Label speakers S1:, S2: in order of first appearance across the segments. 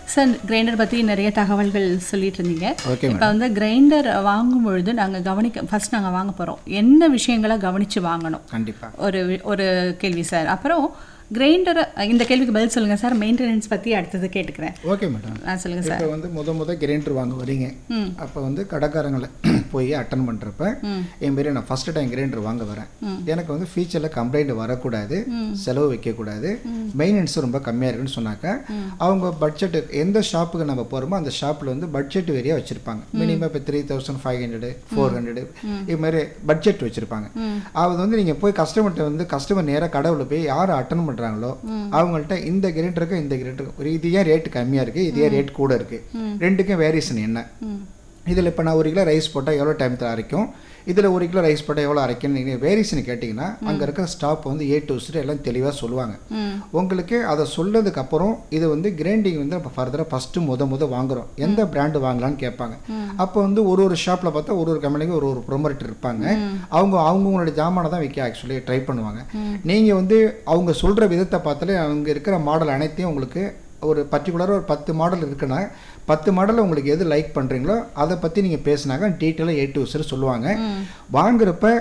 S1: Sir grinder பற்றி நிறைய தகவல்கள் சொல்லிட்டு இருந்தீங்க
S2: ஓகே
S1: இப்போ வந்து கிரைண்டர் வாங்கும் பொழுது நாங்கள் கவனிக்க ஃபர்ஸ்ட் நாங்கள் வாங்க போகிறோம் என்ன விஷயங்களை கவனித்து வாங்கணும்
S2: கண்டிப்பாக
S1: ஒரு வி- ஒரு கேள்வி சார் அப்புறம் கிரைண்டர் இந்த கேள்விக்கு பதில் சொல்லுங்கள் சார் மெயின்டெனன்ஸ் பற்றி அடுத்தது கேட்டுக்கிறேன்
S2: ஓகே மேடம்
S1: ஆ சொல்லுங்கள் சார்
S2: இப்போ வந்து முத முத கிரைண்டர் வாங்க வரீங்க
S1: ம்.
S2: அப்போ வந்து கடைக்காரங்களை போய் அட்டன் பண்ணுறப்ப
S1: ம்.
S2: என் மாரி நான் ஃபஸ்ட்டு டைம் கிரைண்டர் வாங்க வரேன் எனக்கு வந்து ஃபியூச்சரில் கம்ப்ளைண்ட் வரக்கூடாது செலவு வைக்கக்கூடாது மெயின்டெனன்ஸ் ரொம்ப கம்மியாக இருக்குன்னு சொன்னாக்கா அவங்க பட்ஜெட்டு எந்த ஷாப்புக்கு நம்ம போகிறோமோ அந்த ஷாப்பில் வந்து பட்ஜெட் வேரியாக வச்சுருப்பாங்க மினிமம் இப்போ three thousand five hundred four hundred இது மாதிரி பட்ஜெட் வச்சுருப்பாங்க அது வந்து நீங்கள் போய் கஸ்டமர்கிட்ட வந்து கஸ்டமர் நேராக கடவுளில் போய் யார் அட்டன் பண்ணுறாங்களோ அவங்கள்ட்ட இந்த கிரைண்டருக்கு இந்த கிரைண்டருக்கு ஒரு இது ஏன் ரேட்டு கம்மியாக இருக்குது இது ஏன் ரேட் கூட இருக்குது ரெண்டுக்கும் வேரியேஷன் என்ன
S1: ம்
S2: இதில் இப்போ நான் ஒரு கிலோ ரைஸ் போட்டால் எவ்வளோ டைம் அரைக்கும் இதில் ஒரு கிலோ ரைஸ் போட்டால் எவ்வளோ அரைக்கும் நீங்கள் வேரியேஷன் கேட்டிங்கன்னா அங்கே இருக்கிற ஸ்டாப் வந்து ஏ டு Z எல்லாம் தெளிவாக சொல்லுவாங்க
S1: ம்
S2: உங்களுக்கு அதை சொல்லதுக்கு அப்புறம் இது வந்து கிரைண்டிங் வந்து இப்போ ஃபர்தராக ஃபஸ்ட்டு முத முத வாங்குறோம் எந்த பிராண்டு வாங்கலாம்னு கேட்பாங்க அப்போ வந்து ஒரு ஒரு ஷாப்பில் பார்த்தா ஒரு ஒரு கம்பெனிக்கு ஒரு ஒரு ப்ரொமோட்டர் இருப்பாங்க அவங்க அவங்கவுங்களோட ஜாமானை தான் விற்க ஆக்சுவலி ட்ரை பண்ணுவாங்க நீங்கள் வந்து அவங்க சொல்கிற விதத்தை பார்த்தாலே அவங்க இருக்கிற மாடல் அனைத்தையும் உங்களுக்கு ஒரு பர்டிகுலராக ஒரு பத்து மாடல் இருக்குன்னா பத்து மாடலில் உங்களுக்கு எது லைக் பண்ணுறீங்களோ அதை பற்றி நீங்கள் பேசினாக்க டீட்டெயிலாக ஏ டு சொல்லுவாங்க வாங்குறப்ப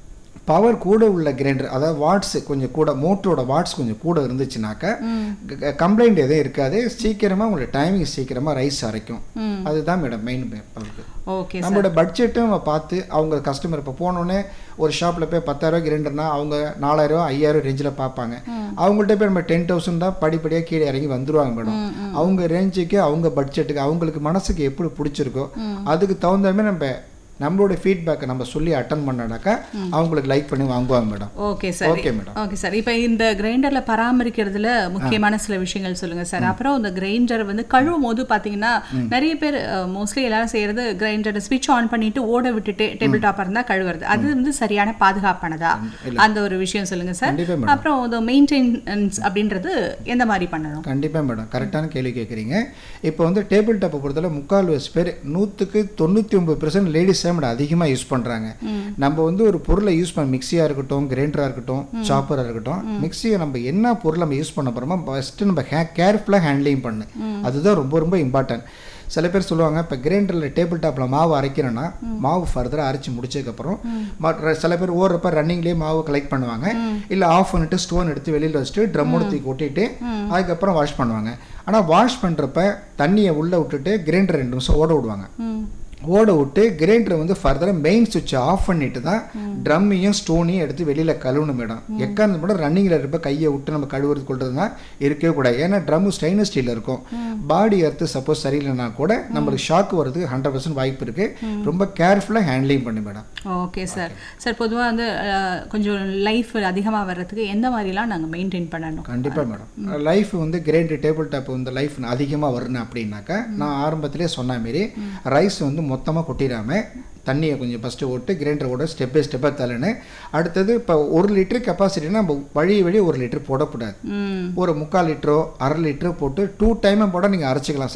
S2: பவர் கூட உள்ள கிரைண்டர் அதாவது வாட்ஸ் கொஞ்சம் கூட மோட்டரோட வாட்ஸ் கொஞ்சம் கூட இருந்துச்சுனாக்கா கம்ப்ளைண்ட் எதுவும் இருக்காது சீக்கிரமாக உங்களுக்கு டைமிங் சீக்கிரமாக ரைஸ் அரைக்கும்
S1: ம்
S2: அதுதான் மேடம் மெயின் பவருக்கு
S1: ஓகே
S2: நம்மளோட பட்ஜெட்டும் நம்ம பார்த்து அவங்க கஸ்டமர் இப்போ போனோடனே ஒரு ஷாப்பில் போய் பத்தாயிரம் கிரைண்டர்னா அவங்க நாலாயிரம் ஐயாயிரம் ரேஞ்சில் பார்ப்பாங்க அவங்கள்ட்ட போய் நம்ம டென் தௌசண்ட் தான் படிப்படியாக கீழே இறங்கி வந்துருவாங்க மேடம் அவங்க ரேஞ்சுக்கு அவங்க பட்ஜெட்டுக்கு அவங்களுக்கு மனசுக்கு எப்படி பிடிச்சிருக்கோ அதுக்கு தகுந்த மாதிரி நம்ம நம்மளோட ஃபீட்பேக்கை நம்ம சொல்லி அட்டன் பண்ணாக்கா அவங்களுக்கு லைக் பண்ணி வாங்குவாங்க madam
S1: okay sir
S2: okay madam
S1: okay sir இப்போ இந்த கிரைண்டர்ல பராமரிக்கிறதுல முக்கியமான சில விஷயங்கள் சொல்லுங்க சார் அப்புறம் இந்த கிரைண்டர் வந்து கழுவும் போது பாத்தீங்கன்னா நிறைய பேர் மோஸ்ட்லி எல்லாரும் செய்யறது கிரைண்டர் ஸ்விட்ச் ஆன் பண்ணிட்டு ஓட விட்டுட்டு டேபிள் டாப்பா இருந்தா கழுவுறது அது வந்து சரியான பாதுகாப்பானதா அந்த ஒரு விஷயம் சொல்லுங்க சார்
S2: கண்டிப்பா மேடம்
S1: அப்புறம் இந்த மெயின்டெனன்ஸ் அப்படின்றது எந்த மாதிரி பண்ணணும்
S2: கண்டிப்பாக மேடம் கரெக்டான கேள்வி கேட்குறீங்க இப்போ வந்து டேபிள் டாப்பை பொறுத்தவரை முக்கால் வயசு பேர் நூற்றுக்கு தொண்ணூற்றி ஒம்பது பெர்சன்ட் லேடிஸ் தான் மேடம் அதிகமாக யூஸ் பண்ணுறாங்க நம்ம வந்து ஒரு பொருளை யூஸ் பண்ண மிக்சியாக இருக்கட்டும் கிரைண்டராக இருக்கட்டும் சாப்பராக இருக்கட்டும் மிக்சியை நம்ம என்ன பொருள் நம்ம யூஸ் பண்ண போகிறோமோ ஃபஸ்ட்டு நம்ம ஹே கேர்ஃபுல்லாக ஹேண்ட்லிங் பண்ணு அதுதான் ரொம்ப ரொம்ப இம்பார்ட்டன்ட் சில பேர் சொல்லுவாங்க இப்போ கிரைண்டரில் டேபிள் டாப்பில் மாவு அரைக்கிறோன்னா மாவு ஃபர்தராக அரைச்சி முடிச்சதுக்கப்புறம் மற்ற சில பேர் ஓடுறப்ப ரன்னிங்லேயே மாவு கலெக்ட் பண்ணுவாங்க இல்லை ஆஃப் பண்ணிட்டு ஸ்டோன் எடுத்து வெளியில் வச்சுட்டு ட்ரம் தூக்கி கொட்டிட்டு அதுக்கப்புறம் வாஷ் பண்ணுவாங்க ஆனால் வாஷ் பண்ணுறப்ப தண்ணியை உள்ளே விட்டுட்டு கிரைண்டர் ரெண்டு நிமிஷம் ஓட விடுவாங்க
S1: ம்
S2: ஓட விட்டு கிரைண்டரை வந்து ஃபர்தராக மெயின் சுவிட்சை ஆஃப் பண்ணிட்டு தான் ட்ரம்மையும் ஸ்டோனையும் எடுத்து வெளியில் கழுவணும் மேடம் எக்காரணம் கூட ரன்னிங்கில் இருப்ப கையை விட்டு நம்ம கழுவுறது கொள்றதுனா இருக்கவே கூடாது ஏன்னா ட்ரம்மு ஸ்டெயின்லெஸ் ஸ்டீல் இருக்கும் பாடி எர்த்து சப்போஸ் சரியில்லைனா கூட நம்மளுக்கு ஷாக் வரதுக்கு ஹண்ட்ரட் பர்சன்ட் வாய்ப்பு இருக்குது ரொம்ப கேர்ஃபுல்லாக ஹேண்ட்லிங் பண்ணு மேடம்
S1: ஓகே சார் சார் பொதுவாக வந்து அஹ், கொஞ்சம் லைஃப் அதிகமாக வர்றதுக்கு எந்த மாதிரிலாம் நாங்கள் மெயின்டைன் பண்ணணும்
S2: கண்டிப்பாக மேடம் லைஃப் வந்து கிரைண்டர் டேபிள் டாப் வந்து லைஃப் அதிகமாக வரணும் அப்படின்னாக்கா நான் ஆரம்பத்திலே சொன்ன மாரி ரைஸ் வந்து மொத்தமாக கொட்டிடாம தண்ணியை கொஞ்சம் ஃபஸ்ட்டு விட்டு கிரைண்டர் ஓட ஸ்டெப் பை ஸ்டெப்பாக தள்ளுன்னு அடுத்தது இப்போ ஒரு லிட்டர் கெப்பாசிட்டினா நம்ம வழி வழி ஒரு லிட்டர் போடக்கூடாது
S1: ம்
S2: ஒரு முக்கால் லிட்டரோ அரை லிட்டரோ போட்டு டூ டைமை போட நீங்கள் அரைச்சிக்கலாம்